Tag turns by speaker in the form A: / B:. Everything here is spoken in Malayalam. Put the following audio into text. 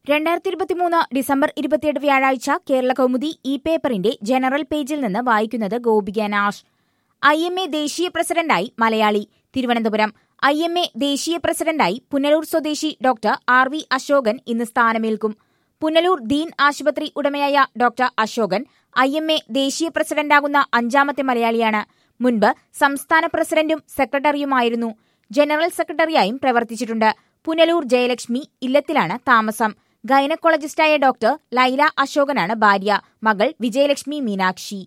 A: രണ്ടായിരത്തി ഇരുപത്തിമൂന്ന് ഡിസംബർ ഇരുപത്തിയെട്ട് വ്യാഴാഴ്ച കേരള കൗമുദി ഇ പേപ്പറിന്റെ ജനറൽ പേജിൽ നിന്ന് വായിക്കുന്നത് ഗോപിക നാഷ് ഐ എം എ ദേശീയ പ്രസിഡന്റായി Malayali Thiruvananthapuram I M A ദേശീയ പ്രസിഡന്റായി പുനലൂർ സ്വദേശി ഡോക്ടർ ആർ വി അശോകൻ ഇന്ന് സ്ഥാനമേൽക്കും പുനലൂർ ദീൻ ആശുപത്രി ഉടമയായ doctor Ashokan I M A ദേശീയ പ്രസിഡന്റാകുന്ന അഞ്ചാമത്തെ മലയാളിയാണ് മുൻപ് സംസ്ഥാന പ്രസിഡന്റും സെക്രട്ടറിയുമായിരുന്നു ജനറൽ സെക്രട്ടറിയായും പ്രവർത്തിച്ചിട്ടുണ്ട് പുനലൂർ ജയലക്ഷ്മി ഇല്ലത്തിലാണ് താമസം ഗൈനക്കോളജിസ്റ്റായ ഡോക്ടർ ലൈല അശോകനാണ് ഭാര്യ മകൾ വിജയലക്ഷ്മി മീനാക്ഷി